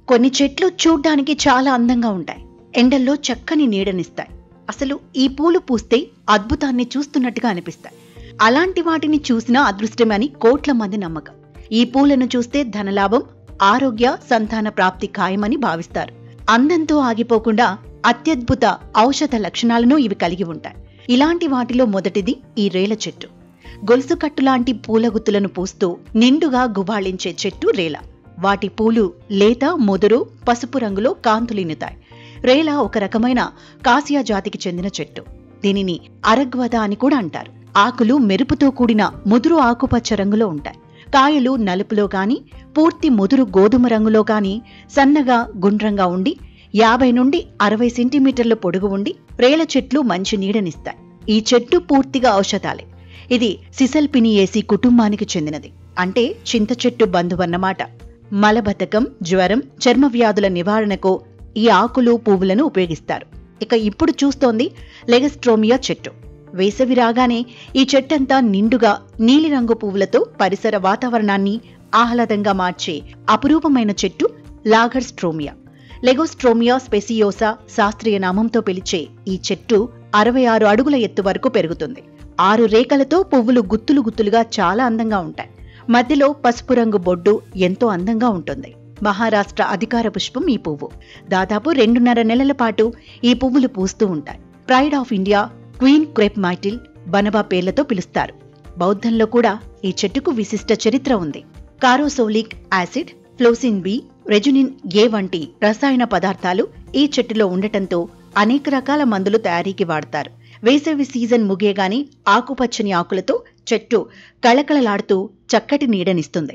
కొన్ని చెట్లు చూడ్డానికి చాలా అందంగా ఉంటాయి ఎండల్లో చక్కని నీడనిస్తాయి అసలు ఈ పూలు పూస్తే అద్భుతాన్ని చూస్తున్నట్టుగా అనిపిస్తాయి అలాంటి వాటిని చూసినా అదృష్టమని కోట్ల మంది నమ్మకం ఈ పూలను చూస్తే ధనలాభం ఆరోగ్య సంతాన ప్రాప్తి ఖాయమని భావిస్తారు అందంతో ఆగిపోకుండా అత్యద్భుత ఔషధ లక్షణాలను ఇవి కలిగి ఉంటాయి ఇలాంటి వాటిలో మొదటిది ఈ రేల చెట్టు గొలుసు కట్టు లాంటి పూల గుత్తులను పూస్తూ నిండుగా గుబాళించే చెట్టు రేల వాటి పూలు లేత ముదురు పసుపు రంగులో కాంతులినుతాయి రేల ఒక రకమైన కాసియా జాతికి చెందిన చెట్టు దీనిని అరగ్వద అని కూడా అంటారు ఆకులు మెరుపుతో కూడిన ముదురు ఆకుపచ్చ రంగులో ఉంటాయి కాయలు నలుపులో గాని పూర్తి ముదురు గోధుమ రంగులో గాని సన్నగా గుండ్రంగా ఉండి యాభై నుండి అరవై సెంటీమీటర్ల పొడుగు ఉండి రేల చెట్లు మంచి నీడనిస్తాయి ఈ చెట్టు పూర్తిగా ఔషధాలే ఇది సిసల్పినియేసి కుటుంబానికి చెందినది అంటే చింత చెట్టు బంధువన్నమాట మలబద్ధకం జ్వరం చర్మ వ్యాధుల నివారణకు ఈ ఆకులు పువ్వులను ఉపయోగిస్తారు ఇక ఇప్పుడు చూస్తోంది లెగస్ట్రోమియా చెట్టు వేసవి రాగానే ఈ చెట్టంతా నిండుగా నీలిరంగు పువ్వులతో పరిసర వాతావరణాన్ని ఆహ్లాదంగా మార్చే అపురూపమైన చెట్టు లాగర్స్ట్రోమియా లెగోస్ట్రోమియా స్పెసియోసా శాస్త్రీయ నామంతో పిలిచే ఈ చెట్టు అరవై ఆరు అడుగుల ఎత్తు వరకు పెరుగుతుంది ఆరు రేఖలతో పువ్వులు గుత్తులు గుత్తులుగా చాలా అందంగా ఉంటాయి మధ్యలో పసుపు రంగు బొడ్డు ఎంతో అందంగా ఉంటుంది మహారాష్ట్ర అధికార పుష్పం ఈ పువ్వు దాదాపు రెండున్నర నెలల పాటు ఈ పువ్వులు పూస్తూ ఉంటాయి pride of India queen crepe myrtle banaba పేర్లతో పిలుస్తారు బౌద్ధంలో కూడా ఈ చెట్టుకు విశిష్ట చరిత్ర ఉంది కారోసోలిక్ యాసిడ్ ఫ్లోసిన్ బి రెజునిన్ ఏ వంటి రసాయన పదార్థాలు ఈ చెట్టులో ఉండటంతో అనేక రకాల మందులు తయారీకి వాడతారు వేసవి సీజన్ ముగియగాని ఆకుపచ్చని ఆకులతో చెట్టు కళకళలాడుతూ చక్కటి నీడనిస్తుంది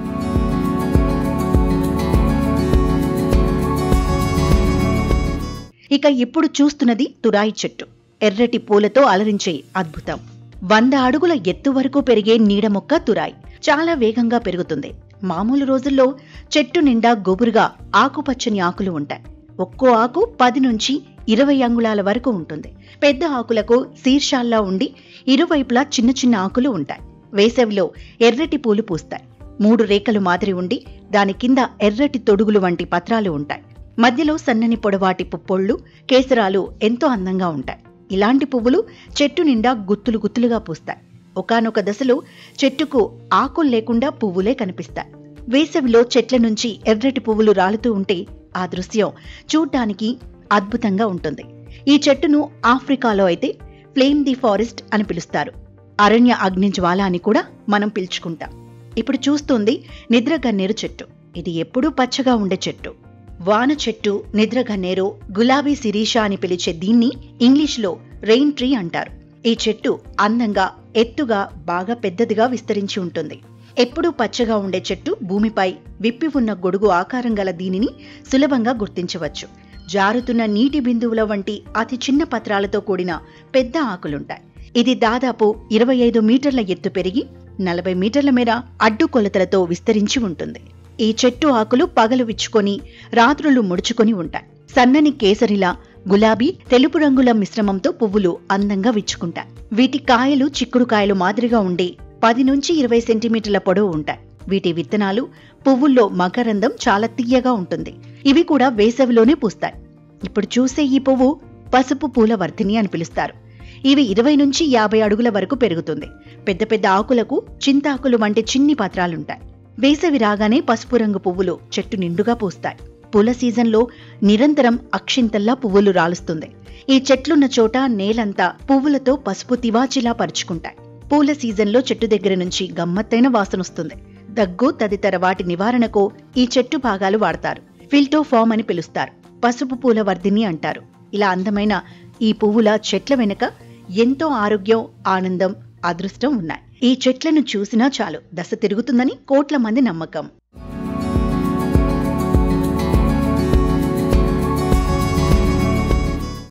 ఇక ఇప్పుడు చూస్తున్నది తురాయి చెట్టు ఎర్రటి పూలతో అలరించే అద్భుతం వంద అడుగుల ఎత్తు వరకు పెరిగే నీడ మొక్క తురాయి చాలా వేగంగా పెరుగుతుంది మామూలు రోజుల్లో చెట్టు నిండా గొబురుగా ఆకుపచ్చని ఆకులు ఉంటాయి ఒక్కో ఆకు పది నుంచి ఇరవై అంగుళాల వరకు ఉంటుంది పెద్ద ఆకులకు శీర్షాల్లా ఉండి ఇరువైపులా చిన్న చిన్న ఆకులు ఉంటాయి వేసవిలో ఎర్రటి పూలు పూస్తాయి మూడు రేఖలు మాదిరి ఉండి దాని కింద ఎర్రటి తొడుగులు వంటి పత్రాలు ఉంటాయి మధ్యలో సన్నని పొడవాటి పుప్పొళ్ళు కేసరాలు ఎంతో అందంగా ఉంటాయి ఇలాంటి పువ్వులు చెట్టు నిండా గుత్తులు గుత్తులుగా పూస్తాయి ఒకానొక దశలో చెట్టుకు ఆకులు లేకుండా పువ్వులే కనిపిస్తాయి వేసవిలో చెట్ల నుంచి ఎర్రటి పువ్వులు రాలుతూ ఉంటే ఆ దృశ్యం చూడ్డానికి అద్భుతంగా ఉంటుంది ఈ చెట్టును ఆఫ్రికాలో అయితే ఫ్లేమ్ ది ఫారెస్ట్ అని పిలుస్తారు అరణ్య అగ్ని జ్వాల అని కూడా మనం పిలుచుకుంటాం ఇప్పుడు చూస్తుంది నిద్రగన్నేరు చెట్టు ఇది ఎప్పుడూ పచ్చగా ఉండే చెట్టు వాన చెట్టు నిద్రగన్నేరు గులాబీ శిరీష అని పిలిచే దీన్ని ఇంగ్లీష్లో రెయిన్ ట్రీ అంటారు ఈ చెట్టు అందంగా ఎత్తుగా బాగా పెద్దదిగా విస్తరించి ఉంటుంది ఎప్పుడూ పచ్చగా ఉండే చెట్టు భూమిపై విప్పి ఉన్న గొడుగు ఆకారం గల దీనిని సులభంగా గుర్తించవచ్చు జారుతున్న నీటి బిందువుల వంటి అతి చిన్న పత్రాలతో కూడిన పెద్ద ఆకులుంటాయి ఇది దాదాపు ఇరవై ఐదు మీటర్ల ఎత్తు పెరిగి నలభై మీటర్ల మేర అడ్డు కొలతలతో విస్తరించి ఉంటుంది ఈ చెట్టు ఆకులు పగలు విచ్చుకొని రాత్రులు ముడుచుకొని ఉంటాయి సన్నని కేసరిలా గులాబీ తెలుపు రంగుల మిశ్రమంతో పువ్వులు అందంగా విచ్చుకుంటాయి వీటి కాయలు చిక్కుడు కాయలు మాదిరిగా ఉండి పది నుంచి ఇరవై సెంటీమీటర్ల పొడవు ఉంటాయి వీటి విత్తనాలు పువ్వుల్లో మకరందం చాలా తీయగా ఉంటుంది ఇవి కూడా వేసవిలోనే పూస్తాయి ఇప్పుడు చూసే ఈ పువ్వు పసుపు పూల వర్ధిని అని పిలుస్తారు ఇవి ఇరవై నుంచి యాభై అడుగుల వరకు పెరుగుతుంది పెద్ద పెద్ద ఆకులకు చింతాకులు వంటి చిన్ని పత్రాలుంటాయి వేసవి రాగానే పసుపు రంగు పువ్వులు చెట్టు నిండుగా పూస్తాయి పూల సీజన్లో నిరంతరం అక్షింతల్లా పువ్వులు రాలుస్తుంది ఈ చెట్లున్న చోట నేలంతా పువ్వులతో పసుపు తివాచిలా పరుచుకుంటాయి పూల సీజన్లో చెట్టు దగ్గర నుంచి గమ్మత్తైన వాసనొస్తుంది దగ్గు తదితర వాటి నివారణకు ఈ చెట్టు భాగాలు వాడతారు ఫిల్టోఫామ్ అని పిలుస్తారు పసుపు పూల వర్ధిని అంటారు ఇలా అందమైన ఈ పువ్వుల చెట్ల వెనుక ఎంతో ఆరోగ్యం ఆనందం అదృష్టం ఉన్నాయి ఈ చెట్లను చూసినా చాలు దశ తిరుగుతుందని కోట్ల మంది నమ్మకం